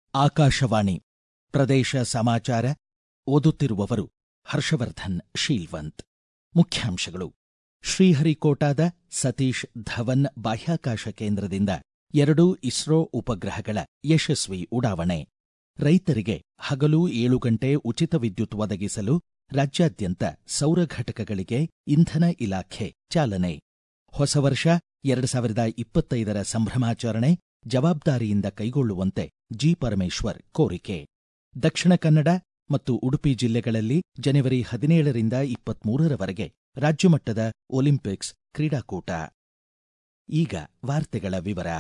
ಆಕಾಶವಾಣಿ ಪ್ರದೇಶ ಸಮಾಚಾರ ಓದುತ್ತಿರುವವರು ಹರ್ಷವರ್ಧನ್ ಶೀಲ್ವಂತ್ ಮುಖ್ಯಾಂಶಗಳು ಶ್ರೀಹರಿಕೋಟಾದ ಸತೀಶ್ ಧವನ್ ಬಾಹ್ಯಾಕಾಶ ಕೇಂದ್ರದಿಂದ ಎರಡು ಇಸ್ರೋ ಉಪಗ್ರಹಗಳ ಯಶಸ್ವಿ ಉಡಾವಣೆ ರೈತರಿಗೆ ಹಗಲು ಏಳು ಗಂಟೆ ಉಚಿತ ವಿದ್ಯುತ್ ಒದಗಿಸಲು ರಾಜ್ಯಾದ್ಯಂತ ಸೌರ ಘಟಕಗಳಿಗೆ ಇಂಧನ ಇಲಾಖೆ ಚಾಲನೆ ಹೊಸ ವರ್ಷ ಎರಡು ಸಾವಿರದ ಇಪ್ಪತ್ತೈದರ ಸಂಭ್ರಮಾಚರಣೆ ಜವಾಬ್ದಾರಿಯಿಂದ ಕೈಗೊಳ್ಳುವಂತೆ ಜಿ ಪರಮೇಶ್ವರ್ ಕೋರಿಕೆ ದಕ್ಷಿಣ ಕನ್ನಡ ಮತ್ತು ಉಡುಪಿ ಜಿಲ್ಲೆಗಳಲ್ಲಿ ಜನವರಿ ಹದಿನೇಳರಿಂದ ಇಪ್ಪತ್ಮೂರರವರೆಗೆ ರಾಜ್ಯಮಟ್ಟದ ಒಲಿಂಪಿಕ್ಸ್ ಕ್ರೀಡಾಕೂಟ ಈಗ ವಾರ್ತೆಗಳ ವಿವರ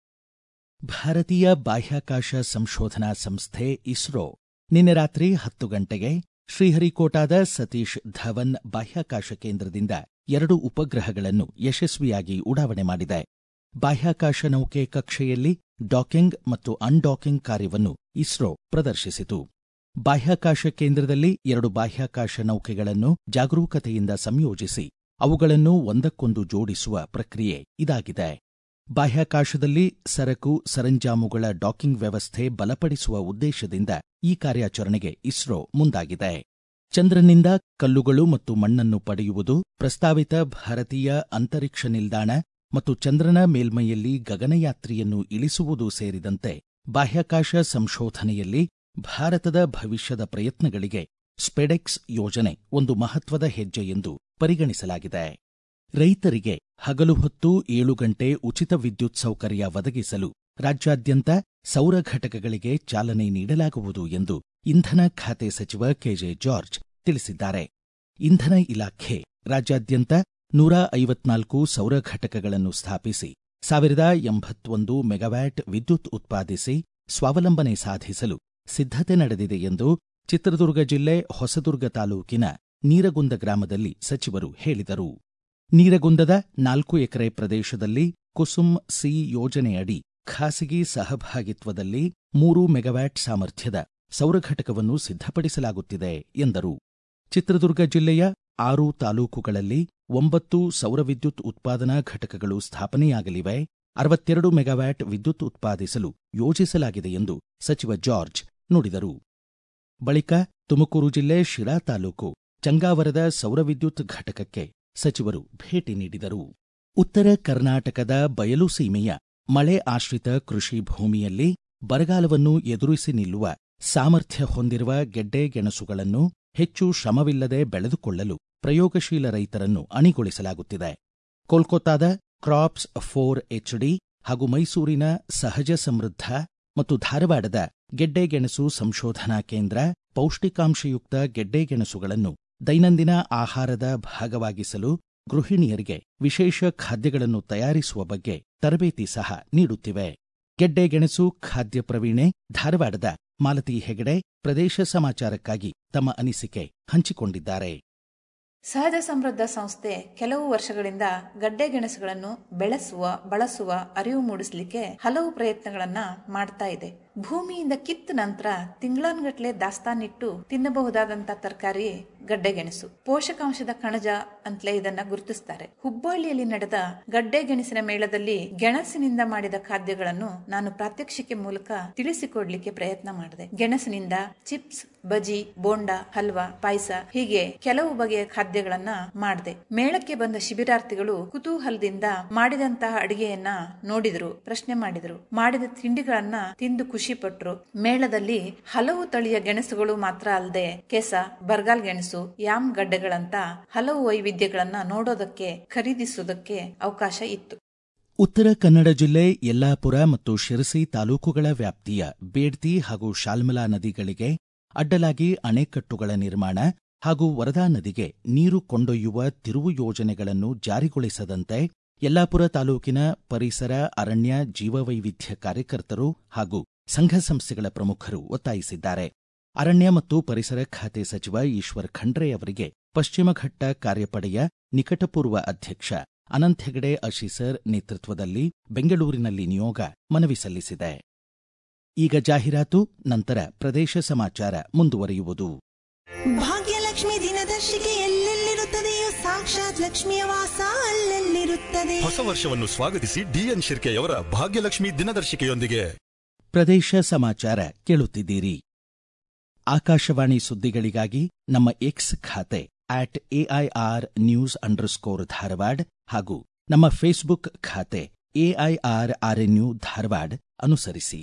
ಭಾರತೀಯ ಬಾಹ್ಯಾಕಾಶ ಸಂಶೋಧನಾ ಸಂಸ್ಥೆ ಇಸ್ರೋ ನಿನ್ನೆ ರಾತ್ರಿ ಹತ್ತು ಗಂಟೆಗೆ ಶ್ರೀಹರಿಕೋಟಾದ ಸತೀಶ್ ಧವನ್ ಬಾಹ್ಯಾಕಾಶ ಕೇಂದ್ರದಿಂದ ಎರಡು ಉಪಗ್ರಹಗಳನ್ನು ಯಶಸ್ವಿಯಾಗಿ ಉಡಾವಣೆ ಮಾಡಿದೆ ಬಾಹ್ಯಾಕಾಶ ನೌಕೆ ಕಕ್ಷೆಯಲ್ಲಿ ಡಾಕಿಂಗ್ ಮತ್ತು ಅನ್ಡಾಕಿಂಗ್ ಕಾರ್ಯವನ್ನು ಇಸ್ರೋ ಪ್ರದರ್ಶಿಸಿತು ಬಾಹ್ಯಾಕಾಶ ಕೇಂದ್ರದಲ್ಲಿ ಎರಡು ಬಾಹ್ಯಾಕಾಶ ನೌಕೆಗಳನ್ನು ಜಾಗರೂಕತೆಯಿಂದ ಸಂಯೋಜಿಸಿ ಅವುಗಳನ್ನು ಒಂದಕ್ಕೊಂದು ಜೋಡಿಸುವ ಪ್ರಕ್ರಿಯೆ ಇದಾಗಿದೆ ಬಾಹ್ಯಾಕಾಶದಲ್ಲಿ ಸರಕು ಸರಂಜಾಮುಗಳ ಡಾಕಿಂಗ್ ವ್ಯವಸ್ಥೆ ಬಲಪಡಿಸುವ ಉದ್ದೇಶದಿಂದ ಈ ಕಾರ್ಯಾಚರಣೆಗೆ ಇಸ್ರೋ ಮುಂದಾಗಿದೆ ಚಂದ್ರನಿಂದ ಕಲ್ಲುಗಳು ಮತ್ತು ಮಣ್ಣನ್ನು ಪಡೆಯುವುದು ಪ್ರಸ್ತಾವಿತ ಭಾರತೀಯ ಅಂತರಿಕ್ಷ ನಿಲ್ದಾಣ ಮತ್ತು ಚಂದ್ರನ ಮೇಲ್ಮೈಯಲ್ಲಿ ಗಗನಯಾತ್ರಿಯನ್ನು ಇಳಿಸುವುದು ಸೇರಿದಂತೆ ಬಾಹ್ಯಾಕಾಶ ಸಂಶೋಧನೆಯಲ್ಲಿ ಭಾರತದ ಭವಿಷ್ಯದ ಪ್ರಯತ್ನಗಳಿಗೆ ಸ್ಪೆಡೆಕ್ಸ್ ಯೋಜನೆ ಒಂದು ಮಹತ್ವದ ಹೆಜ್ಜೆ ಎಂದು ಪರಿಗಣಿಸಲಾಗಿದೆ ರೈತರಿಗೆ ಹಗಲು ಹೊತ್ತು ಏಳು ಗಂಟೆ ಉಚಿತ ವಿದ್ಯುತ್ ಸೌಕರ್ಯ ಒದಗಿಸಲು ರಾಜ್ಯಾದ್ಯಂತ ಸೌರ ಘಟಕಗಳಿಗೆ ಚಾಲನೆ ನೀಡಲಾಗುವುದು ಎಂದು ಇಂಧನ ಖಾತೆ ಸಚಿವ ಕೆಜೆ ಜಾರ್ಜ್ ತಿಳಿಸಿದ್ದಾರೆ ಇಂಧನ ಇಲಾಖೆ ರಾಜ್ಯಾದ್ಯಂತ ನೂರ ಐವತ್ನಾಲ್ಕು ಸೌರ ಘಟಕಗಳನ್ನು ಸ್ಥಾಪಿಸಿ ಸಾವಿರದ ಎಂಬತ್ತೊಂದು ಮೆಗಾವ್ಯಾಟ್ ವಿದ್ಯುತ್ ಉತ್ಪಾದಿಸಿ ಸ್ವಾವಲಂಬನೆ ಸಾಧಿಸಲು ಸಿದ್ಧತೆ ನಡೆದಿದೆ ಎಂದು ಚಿತ್ರದುರ್ಗ ಜಿಲ್ಲೆ ಹೊಸದುರ್ಗ ತಾಲೂಕಿನ ನೀರಗುಂದ ಗ್ರಾಮದಲ್ಲಿ ಸಚಿವರು ಹೇಳಿದರು ನೀರಗುಂದದ ನಾಲ್ಕು ಎಕರೆ ಪ್ರದೇಶದಲ್ಲಿ ಕುಸುಮ್ ಸಿ ಯೋಜನೆಯಡಿ ಖಾಸಗಿ ಸಹಭಾಗಿತ್ವದಲ್ಲಿ ಮೂರು ಮೆಗಾವ್ಯಾಟ್ ಸಾಮರ್ಥ್ಯದ ಸೌರ ಘಟಕವನ್ನು ಸಿದ್ಧಪಡಿಸಲಾಗುತ್ತಿದೆ ಎಂದರು ಚಿತ್ರದುರ್ಗ ಜಿಲ್ಲೆಯ ಆರು ತಾಲೂಕುಗಳಲ್ಲಿ ಒಂಬತ್ತು ಸೌರ ವಿದ್ಯುತ್ ಉತ್ಪಾದನಾ ಘಟಕಗಳು ಸ್ಥಾಪನೆಯಾಗಲಿವೆ ಅರವತ್ತೆರಡು ಮೆಗಾವ್ಯಾಟ್ ವಿದ್ಯುತ್ ಉತ್ಪಾದಿಸಲು ಯೋಜಿಸಲಾಗಿದೆ ಎಂದು ಸಚಿವ ಜಾರ್ಜ್ ನುಡಿದರು ಬಳಿಕ ತುಮಕೂರು ಜಿಲ್ಲೆ ಶಿರಾ ತಾಲೂಕು ಚಂಗಾವರದ ಸೌರ ವಿದ್ಯುತ್ ಘಟಕಕ್ಕೆ ಸಚಿವರು ಭೇಟಿ ನೀಡಿದರು ಉತ್ತರ ಕರ್ನಾಟಕದ ಬಯಲು ಸೀಮೆಯ ಮಳೆ ಆಶ್ರಿತ ಕೃಷಿ ಭೂಮಿಯಲ್ಲಿ ಬರಗಾಲವನ್ನು ಎದುರಿಸಿ ನಿಲ್ಲುವ ಸಾಮರ್ಥ್ಯ ಹೊಂದಿರುವ ಗೆಡ್ಡೆ ಗೆಣಸುಗಳನ್ನು ಹೆಚ್ಚು ಶ್ರಮವಿಲ್ಲದೆ ಬೆಳೆದುಕೊಳ್ಳಲು ಪ್ರಯೋಗಶೀಲ ರೈತರನ್ನು ಅಣಿಗೊಳಿಸಲಾಗುತ್ತಿದೆ ಕೋಲ್ಕತ್ತಾದ ಕ್ರಾಪ್ಸ್ ಫೋರ್ ಎಚ್ಡಿ ಹಾಗೂ ಮೈಸೂರಿನ ಸಹಜ ಸಮೃದ್ಧ ಮತ್ತು ಧಾರವಾಡದ ಗೆಡ್ಡೆಗೆಣಸು ಸಂಶೋಧನಾ ಕೇಂದ್ರ ಪೌಷ್ಟಿಕಾಂಶಯುಕ್ತ ಗೆಡ್ಡೆಗೆಣಸುಗಳನ್ನು ದೈನಂದಿನ ಆಹಾರದ ಭಾಗವಾಗಿಸಲು ಗೃಹಿಣಿಯರಿಗೆ ವಿಶೇಷ ಖಾದ್ಯಗಳನ್ನು ತಯಾರಿಸುವ ಬಗ್ಗೆ ತರಬೇತಿ ಸಹ ನೀಡುತ್ತಿವೆ ಗೆಡ್ಡೆಗೆಣಸು ಖಾದ್ಯ ಪ್ರವೀಣೆ ಧಾರವಾಡದ ಮಾಲತಿ ಹೆಗಡೆ ಪ್ರದೇಶ ಸಮಾಚಾರಕ್ಕಾಗಿ ತಮ್ಮ ಅನಿಸಿಕೆ ಹಂಚಿಕೊಂಡಿದ್ದಾರೆ ಸಹಜ ಸಮೃದ್ಧ ಸಂಸ್ಥೆ ಕೆಲವು ವರ್ಷಗಳಿಂದ ಗಡ್ಡೆ ಗೆಣಸುಗಳನ್ನು ಬೆಳೆಸುವ ಬಳಸುವ ಅರಿವು ಮೂಡಿಸಲಿಕ್ಕೆ ಹಲವು ಪ್ರಯತ್ನಗಳನ್ನ ಮಾಡ್ತಾ ಇದೆ ಭೂಮಿಯಿಂದ ಕಿತ್ತ ನಂತರ ತಿಂಗಳನ್ಗಟ್ಲೆ ದಾಸ್ತಾನಿಟ್ಟು ತಿನ್ನಬಹುದಾದಂತ ತರಕಾರಿ ಗಡ್ಡೆಗೆಣಸು ಪೋಷಕಾಂಶದ ಕಣಜ ಅಂತಲೇ ಇದನ್ನ ಗುರುತಿಸ್ತಾರೆ ಹುಬ್ಬಳ್ಳಿಯಲ್ಲಿ ನಡೆದ ಗಡ್ಡೆ ಗೆಣಸಿನ ಮೇಳದಲ್ಲಿ ಗೆಣಸಿನಿಂದ ಮಾಡಿದ ಖಾದ್ಯಗಳನ್ನು ನಾನು ಪ್ರಾತ್ಯಕ್ಷಿಕೆ ಮೂಲಕ ತಿಳಿಸಿಕೊಡ್ಲಿಕ್ಕೆ ಪ್ರಯತ್ನ ಮಾಡಿದೆ ಗೆಣಸಿನಿಂದ ಚಿಪ್ಸ್ ಬಜಿ ಬೋಂಡಾ ಹಲ್ವಾ ಪಾಯಸ ಹೀಗೆ ಕೆಲವು ಬಗೆಯ ಖಾದ್ಯಗಳನ್ನ ಮಾಡಿದೆ ಮೇಳಕ್ಕೆ ಬಂದ ಶಿಬಿರಾರ್ಥಿಗಳು ಕುತೂಹಲದಿಂದ ಮಾಡಿದಂತಹ ಅಡಿಗೆಯನ್ನ ನೋಡಿದ್ರು ಪ್ರಶ್ನೆ ಮಾಡಿದ್ರು ಮಾಡಿದ ತಿಂಡಿಗಳನ್ನ ತಿಂದು ಖುಷಿ ಪಟ್ರು ಮೇಳದಲ್ಲಿ ಹಲವು ತಳಿಯ ಗೆಣಸುಗಳು ಮಾತ್ರ ಅಲ್ಲದೆ ಕೆಸ ಬರ್ಗಾಲ್ ಗೆಣಸು ಯಾಮ್ ಗಡ್ಡೆಗಳಂತ ಹಲವು ವೈವಿಧ್ಯಗಳನ್ನ ನೋಡೋದಕ್ಕೆ ಖರೀದಿಸುವುದಕ್ಕೆ ಅವಕಾಶ ಇತ್ತು ಉತ್ತರ ಕನ್ನಡ ಜಿಲ್ಲೆ ಯಲ್ಲಾಪುರ ಮತ್ತು ಶಿರಸಿ ತಾಲೂಕುಗಳ ವ್ಯಾಪ್ತಿಯ ಬೇಡ್ತಿ ಹಾಗೂ ಶಾಲ್ಮಲಾ ನದಿಗಳಿಗೆ ಅಡ್ಡಲಾಗಿ ಅಣೆಕಟ್ಟುಗಳ ನಿರ್ಮಾಣ ಹಾಗೂ ವರದಾ ನದಿಗೆ ನೀರು ಕೊಂಡೊಯ್ಯುವ ತಿರುವು ಯೋಜನೆಗಳನ್ನು ಜಾರಿಗೊಳಿಸದಂತೆ ಯಲ್ಲಾಪುರ ತಾಲೂಕಿನ ಪರಿಸರ ಅರಣ್ಯ ಜೀವವೈವಿಧ್ಯ ಕಾರ್ಯಕರ್ತರು ಹಾಗೂ ಸಂಘ ಸಂಸ್ಥೆಗಳ ಪ್ರಮುಖರು ಒತ್ತಾಯಿಸಿದ್ದಾರೆ ಅರಣ್ಯ ಮತ್ತು ಪರಿಸರ ಖಾತೆ ಸಚಿವ ಈಶ್ವರ್ ಖಂಡ್ರೆ ಅವರಿಗೆ ಪಶ್ಚಿಮ ಘಟ್ಟ ಕಾರ್ಯಪಡೆಯ ನಿಕಟಪೂರ್ವ ಅಧ್ಯಕ್ಷ ಅನಂತ್ ಹೆಗಡೆ ಅಶೀಸರ್ ನೇತೃತ್ವದಲ್ಲಿ ಬೆಂಗಳೂರಿನಲ್ಲಿ ನಿಯೋಗ ಮನವಿ ಸಲ್ಲಿಸಿದೆ ಈಗ ಜಾಹೀರಾತು ನಂತರ ಪ್ರದೇಶ ಸಮಾಚಾರ ಮುಂದುವರಿಯುವುದು ಭಾಗ್ಯಲಕ್ಷ್ಮಿ ದಿನದರ್ಶಿಕೆ ಎಲ್ಲೆಲ್ಲಿರುತ್ತದೆಯೋ ಸಾಕ್ಷಾತ್ ಲಕ್ಷ್ಮಿಯ ವಾಸ ಅಲ್ಲೆಲ್ಲಿರುತ್ತದೆ ಹೊಸ ವರ್ಷವನ್ನು ಸ್ವಾಗತಿಸಿ ಡಿಎನ್ ಶಿರ್ಕೆಯವರ ಭಾಗ್ಯಲಕ್ಷ್ಮಿ ದಿನದರ್ಶಿಕೆಯೊಂದಿಗೆ ಪ್ರದೇಶ ಸಮಾಚಾರ ಕೇಳುತ್ತಿದ್ದೀರಿ ಆಕಾಶವಾಣಿ ಸುದ್ದಿಗಳಿಗಾಗಿ ನಮ್ಮ ಎಕ್ಸ್ ಖಾತೆ at AIR news underscore Dharwad ಹಾಗೂ ನಮ್ಮ ಫೇಸ್ಬುಕ್ ಖಾತೆ ಎಐಆರ್ ಆರ್ಎನ್ಯು ಧಾರವಾಡ ಅನುಸರಿಸಿ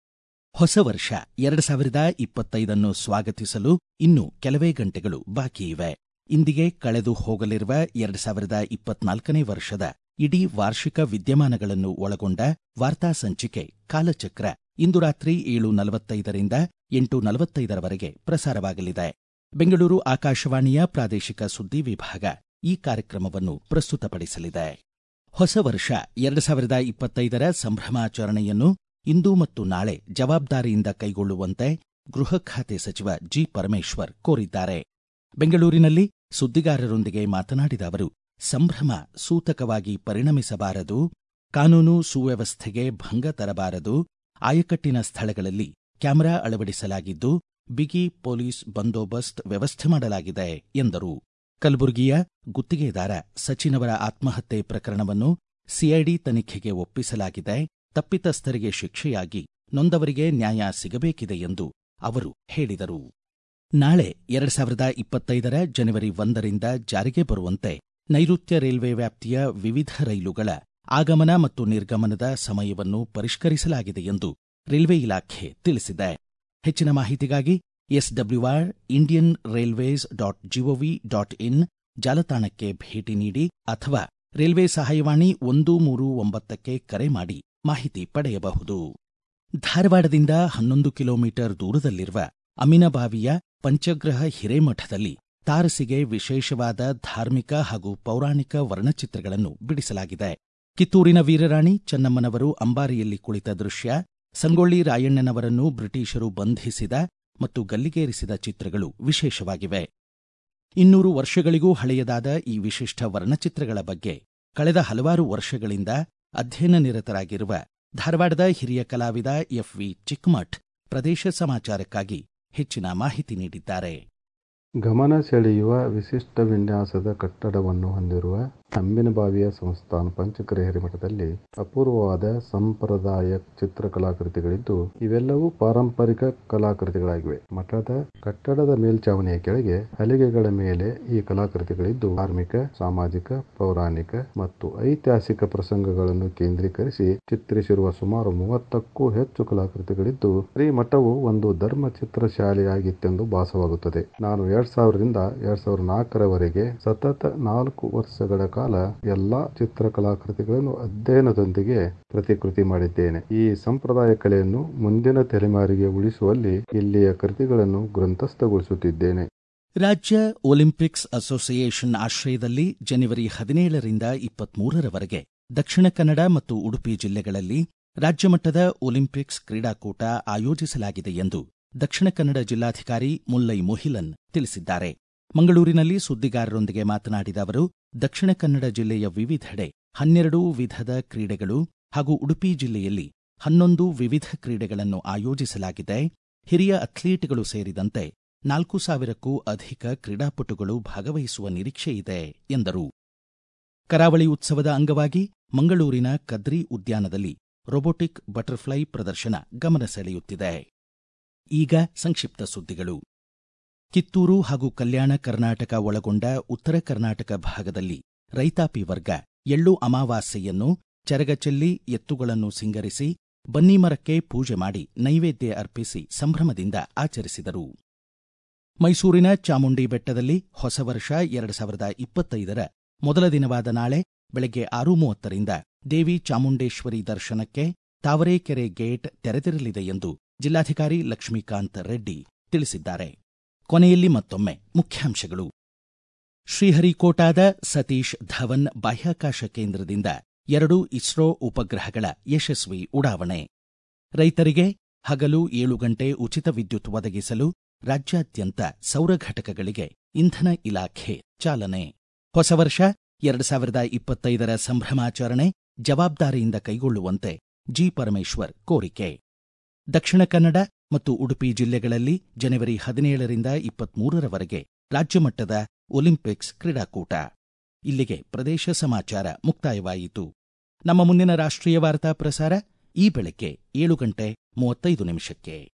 ಹೊಸ ವರ್ಷ ಎರಡು ಸಾವಿರದ ಇಪ್ಪತ್ತೈದನ್ನು ಸ್ವಾಗತಿಸಲು ಇನ್ನು ಕೆಲವೇ ಗಂಟೆಗಳು ಬಾಕಿ ಇವೆ ಇಂದಿಗೆ ಕಳೆದು ಹೋಗಲಿರುವ ಎರಡು ಸಾವಿರದ ಇಪ್ಪತ್ನಾಲ್ಕನೇ ವರ್ಷದ ಇಡೀ ವಾರ್ಷಿಕ ವಿದ್ಯಮಾನಗಳನ್ನು ಒಳಗೊಂಡ ವಾರ್ತಾ ಸಂಚಿಕೆ ಕಾಲಚಕ್ರ ಇಂದು ರಾತ್ರಿ ಏಳು ನಲವತ್ತೈದರಿಂದ ಎಂಟು ನಲವತ್ತೈದರವರೆಗೆ ಪ್ರಸಾರವಾಗಲಿದೆ ಬೆಂಗಳೂರು ಆಕಾಶವಾಣಿಯ ಪ್ರಾದೇಶಿಕ ಸುದ್ದಿ ವಿಭಾಗ ಈ ಕಾರ್ಯಕ್ರಮವನ್ನು ಪ್ರಸ್ತುತಪಡಿಸಲಿದೆ ಹೊಸ ವರ್ಷ ಎರಡು ಸಾವಿರದ ಇಪ್ಪತ್ತೈದರ ಸಂಭ್ರಮಾಚರಣೆಯನ್ನು ಇಂದು ಮತ್ತು ನಾಳೆ ಜವಾಬ್ದಾರಿಯಿಂದ ಕೈಗೊಳ್ಳುವಂತೆ ಗೃಹ ಖಾತೆ ಸಚಿವ ಜಿ ಪರಮೇಶ್ವರ್ ಕೋರಿದ್ದಾರೆ ಬೆಂಗಳೂರಿನಲ್ಲಿ ಸುದ್ದಿಗಾರರೊಂದಿಗೆ ಮಾತನಾಡಿದ ಅವರು ಸಂಭ್ರಮ ಸೂತಕವಾಗಿ ಪರಿಣಮಿಸಬಾರದು ಕಾನೂನು ಸುವ್ಯವಸ್ಥೆಗೆ ಭಂಗ ತರಬಾರದು ಆಯಕಟ್ಟಿನ ಸ್ಥಳಗಳಲ್ಲಿ ಕ್ಯಾಮೆರಾ ಅಳವಡಿಸಲಾಗಿದ್ದು ಬಿಗಿ ಪೊಲೀಸ್ ಬಂದೋಬಸ್ತ್ ವ್ಯವಸ್ಥೆ ಮಾಡಲಾಗಿದೆ ಎಂದರು ಕಲಬುರಗಿಯ ಗುತ್ತಿಗೆದಾರ ಸಚಿನವರ ಆತ್ಮಹತ್ಯೆ ಪ್ರಕರಣವನ್ನು ಸಿಐಡಿ ತನಿಖೆಗೆ ಒಪ್ಪಿಸಲಾಗಿದೆ ತಪ್ಪಿತಸ್ಥರಿಗೆ ಶಿಕ್ಷೆಯಾಗಿ ನೊಂದವರಿಗೆ ನ್ಯಾಯ ಸಿಗಬೇಕಿದೆ ಎಂದು ಅವರು ಹೇಳಿದರು ನಾಳೆ ಎರಡು ಸಾವಿರದ ಇಪ್ಪತ್ತೈದರ ಜನವರಿ ಒಂದರಿಂದ ಜಾರಿಗೆ ಬರುವಂತೆ ನೈಋತ್ಯ ರೈಲ್ವೆ ವ್ಯಾಪ್ತಿಯ ವಿವಿಧ ರೈಲುಗಳ ಆಗಮನ ಮತ್ತು ನಿರ್ಗಮನದ ಸಮಯವನ್ನು ಪರಿಷ್ಕರಿಸಲಾಗಿದೆ ಎಂದು ರೈಲ್ವೆ ಇಲಾಖೆ ತಿಳಿಸಿದೆ ಹೆಚ್ಚಿನ ಮಾಹಿತಿಗಾಗಿ SWR Indian railways dot gov dot in ಜಾಲತಾಣಕ್ಕೆ ಭೇಟಿ ನೀಡಿ ಅಥವಾ ರೈಲ್ವೆ ಸಹಾಯವಾಣಿ ಒಂದು ಮೂರು ಒಂಬತ್ತಕ್ಕೆ ಕರೆ ಮಾಡಿ ಮಾಹಿತಿ ಪಡೆಯಬಹುದು ಧಾರವಾಡದಿಂದ ಹನ್ನೊಂದು ಕಿಲೋಮೀಟರ್ ದೂರದಲ್ಲಿರುವ ಅಮಿನಬಾವಿಯ ಪಂಚಗ್ರಹ ಹಿರೇಮಠದಲ್ಲಿ ತಾರಸಿಗೆ ವಿಶೇಷವಾದ ಧಾರ್ಮಿಕ ಹಾಗೂ ಪೌರಾಣಿಕ ವರ್ಣಚಿತ್ರಗಳನ್ನು ಬಿಡಿಸಲಾಗಿದೆ ಕಿತ್ತೂರಿನ ವೀರರಾಣಿ ಚೆನ್ನಮ್ಮನವರು ಅಂಬಾರಿಯಲ್ಲಿ ಕುಳಿತ ದೃಶ್ಯ ಸಂಗೊಳ್ಳಿ ರಾಯಣ್ಣನವರನ್ನು ಬ್ರಿಟಿಷರು ಬಂಧಿಸಿದ ಮತ್ತು ಗಲ್ಲಿಗೇರಿಸಿದ ಚಿತ್ರಗಳು ವಿಶೇಷವಾಗಿವೆ ಇನ್ನೂರು ವರ್ಷಗಳಿಗೂ ಹಳೆಯದಾದ ಈ ವಿಶಿಷ್ಟ ವರ್ಣಚಿತ್ರಗಳ ಬಗ್ಗೆ ಕಳೆದ ಹಲವಾರು ವರ್ಷಗಳಿಂದ ಅಧ್ಯಯನ ನಿರತರಾಗಿರುವ ಧಾರವಾಡದ ಹಿರಿಯ ಕಲಾವಿದ ಎಫ್ವಿ ಚಿಕ್ಕಮಠ್ ಪ್ರದೇಶ ಸಮಾಚಾರಕ್ಕಾಗಿ ಹೆಚ್ಚಿನ ಮಾಹಿತಿ ನೀಡಿದ್ದಾರೆ ಗಮನ ಸೆಳೆಯುವ ವಿಶಿಷ್ಟ ವಿನ್ಯಾಸದ ಕಟ್ಟಡವನ್ನು ಹೊಂದಿರುವ ಅಂಬಿನಬಾವಿಯ ಸಂಸ್ಥಾನ ಪಂಚಕರೆ ಹಿರೇಮಠದಲ್ಲಿ ಅಪೂರ್ವವಾದ ಸಂಪ್ರದಾಯ ಚಿತ್ರಕಲಾಕೃತಿಗಳಿದ್ದು ಇವೆಲ್ಲವೂ ಪಾರಂಪರಿಕ ಕಲಾಕೃತಿಗಳಾಗಿವೆ ಮಠದ ಕಟ್ಟಡದ ಮೇಲ್ಚಾವಣಿಯ ಕೆಳಗೆ ಹಲಿಗೆಗಳ ಮೇಲೆ ಈ ಕಲಾಕೃತಿಗಳಿದ್ದು ಧಾರ್ಮಿಕ ಸಾಮಾಜಿಕ ಪೌರಾಣಿಕ ಮತ್ತು ಐತಿಹಾಸಿಕ ಪ್ರಸಂಗಗಳನ್ನು ಕೇಂದ್ರೀಕರಿಸಿ ಚಿತ್ರಿಸಿರುವ ಸುಮಾರು ಮೂವತ್ತಕ್ಕೂ ಹೆಚ್ಚು ಕಲಾಕೃತಿಗಳಿದ್ದು ಈ ಮಠವು ಒಂದು ಧರ್ಮ ಚಿತ್ರಶಾಲೆಯಾಗಿತ್ತೆಂದು ಭಾಸವಾಗುತ್ತದೆ ನಾನು ಎರಡ್ ಸಾವಿರದಿಂದ ಎರಡ್ ಸಾವಿರದ ನಾಲ್ಕರವರೆಗೆ ಸತತ ನಾಲ್ಕು ವರ್ಷಗಳ ಕಾಲ ಎಲ್ಲಾ ಚಿತ್ರಕಲಾಕೃತಿಗಳನ್ನು ಅಧ್ಯಯನದೊಂದಿಗೆ ಪ್ರತಿಕೃತಿ ಮಾಡಿದ್ದೇನೆ ಈ ಸಂಪ್ರದಾಯ ಕಲೆಯನ್ನು ಮುಂದಿನ ತಲೆಮಾರಿಗೆ ಉಳಿಸುವಲ್ಲಿ ಇಲ್ಲಿಯ ಕೃತಿಗಳನ್ನು ಗ್ರಂಥಸ್ಥಗೊಳಿಸುತ್ತಿದ್ದೇನೆ ರಾಜ್ಯ ಒಲಿಂಪಿಕ್ಸ್ ಅಸೋಸಿಯೇಷನ್ ಆಶ್ರಯದಲ್ಲಿ ಜನವರಿ ಹದಿನೇಳರಿಂದ ಇಪ್ಪತ್ಮೂರರವರೆಗೆ ದಕ್ಷಿಣ ಕನ್ನಡ ಮತ್ತು ಉಡುಪಿ ಜಿಲ್ಲೆಗಳಲ್ಲಿ ರಾಜ್ಯಮಟ್ಟದ ಒಲಿಂಪಿಕ್ಸ್ ಕ್ರೀಡಾಕೂಟ ಆಯೋಜಿಸಲಾಗಿದೆ ಎಂದು ದಕ್ಷಿಣ ಕನ್ನಡ ಜಿಲ್ಲಾಧಿಕಾರಿ ಮುಲ್ಲೈ ಮೊಹಿಲನ್ ತಿಳಿಸಿದ್ದಾರೆ ಮಂಗಳೂರಿನಲ್ಲಿ ಸುದ್ದಿಗಾರರೊಂದಿಗೆ ಮಾತನಾಡಿದ ಅವರು ದಕ್ಷಿಣ ಕನ್ನಡ ಜಿಲ್ಲೆಯ ವಿವಿಧೆಡೆ ಹನ್ನೆರಡು ವಿಧದ ಕ್ರೀಡೆಗಳು ಹಾಗೂ ಉಡುಪಿ ಜಿಲ್ಲೆಯಲ್ಲಿ ಹನ್ನೊಂದು ವಿವಿಧ ಕ್ರೀಡೆಗಳನ್ನು ಆಯೋಜಿಸಲಾಗಿದೆ ಹಿರಿಯ ಅಥ್ಲೀಟ್ಗಳು ಸೇರಿದಂತೆ ನಾಲ್ಕು ಸಾವಿರಕ್ಕೂ ಅಧಿಕ ಕ್ರೀಡಾಪಟುಗಳು ಭಾಗವಹಿಸುವ ನಿರೀಕ್ಷೆಯಿದೆ ಎಂದರು ಕರಾವಳಿ ಉತ್ಸವದ ಅಂಗವಾಗಿ ಮಂಗಳೂರಿನ ಕದ್ರಿ ಉದ್ಯಾನದಲ್ಲಿ ರೊಬೊಟಿಕ್ ಬಟರ್ಫ್ಲೈ ಪ್ರದರ್ಶನ ಗಮನ ಸೆಳೆಯುತ್ತಿದೆ ಈಗ ಸಂಕ್ಷಿಪ್ತ ಸುದ್ದಿಗಳು ಕಿತ್ತೂರು ಹಾಗೂ ಕಲ್ಯಾಣ ಕರ್ನಾಟಕ ಒಳಗೊಂಡ ಉತ್ತರ ಕರ್ನಾಟಕ ಭಾಗದಲ್ಲಿ ರೈತಾಪಿ ವರ್ಗ ಎಳ್ಳು ಅಮಾವಾಸ್ಯೆಯನ್ನು ಚೆರಗಚೆಲ್ಲಿ ಎತ್ತುಗಳನ್ನು ಸಿಂಗರಿಸಿ ಬನ್ನಿಮರಕ್ಕೆ ಪೂಜೆ ಮಾಡಿ ನೈವೇದ್ಯ ಅರ್ಪಿಸಿ ಸಂಭ್ರಮದಿಂದ ಆಚರಿಸಿದರು ಮೈಸೂರಿನ ಚಾಮುಂಡಿ ಬೆಟ್ಟದಲ್ಲಿ ಹೊಸ ವರ್ಷ ಎರಡು ಸಾವಿರದ ಇಪ್ಪತ್ತೈದರ ಮೊದಲ ದಿನವಾದ ನಾಳೆ ಬೆಳಗ್ಗೆ ಆರು ಮೂವತ್ತರಿಂದ ದೇವಿ ಚಾಮುಂಡೇಶ್ವರಿ ದರ್ಶನಕ್ಕೆ ತಾವರೆಕೆರೆ ಗೇಟ್ ತೆರೆದಿರಲಿದೆ ಎಂದು ಜಿಲ್ಲಾಧಿಕಾರಿ ಲಕ್ಷ್ಮೀಕಾಂತ್ ರೆಡ್ಡಿ ತಿಳಿಸಿದ್ದಾರೆ ಕೊನೆಯಲ್ಲಿ ಮತ್ತೊಮ್ಮೆ ಮುಖ್ಯಾಂಶಗಳು ಶ್ರೀಹರಿಕೋಟಾದ ಸತೀಶ್ ಧವನ್ ಬಾಹ್ಯಾಕಾಶ ಕೇಂದ್ರದಿಂದ ಎರಡು ಇಸ್ರೋ ಉಪಗ್ರಹಗಳ ಯಶಸ್ವಿ ಉಡಾವಣೆ ರೈತರಿಗೆ ಹಗಲು ಏಳು ಗಂಟೆ ಉಚಿತ ವಿದ್ಯುತ್ ಒದಗಿಸಲು ರಾಜ್ಯಾದ್ಯಂತ ಸೌರ ಘಟಕಗಳಿಗೆ ಇಂಧನ ಇಲಾಖೆ ಚಾಲನೆ ಹೊಸ ವರ್ಷ ಎರಡು ಸಾವಿರದ ಇಪ್ಪತ್ತೈದರ ಸಂಭ್ರಮಾಚರಣೆ ಜವಾಬ್ದಾರಿಯಿಂದ ಕೈಗೊಳ್ಳುವಂತೆ ಜಿ ಪರಮೇಶ್ವರ್ ಕೋರಿಕೆ ದಕ್ಷಿಣ ಕನ್ನಡ ಮತ್ತು ಉಡುಪಿ ಜಿಲ್ಲೆಗಳಲ್ಲಿ ಜನವರಿ ಹದಿನೇಳರಿಂದ ಇಪ್ಪತ್ಮೂರರವರೆಗೆ ರಾಜ್ಯಮಟ್ಟದ ಒಲಿಂಪಿಕ್ಸ್ ಕ್ರೀಡಾಕೂಟ ಇಲ್ಲಿಗೆ ಪ್ರದೇಶ ಸಮಾಚಾರ ಮುಕ್ತಾಯವಾಯಿತು ನಮ್ಮ ಮುಂದಿನ ರಾಷ್ಟ್ರೀಯ ವಾರ್ತಾ ಪ್ರಸಾರ ಈ ಬೆಳಗ್ಗೆ ಏಳು ಗಂಟೆ ಮೂವತ್ತೈದು ನಿಮಿಷಕ್ಕೆ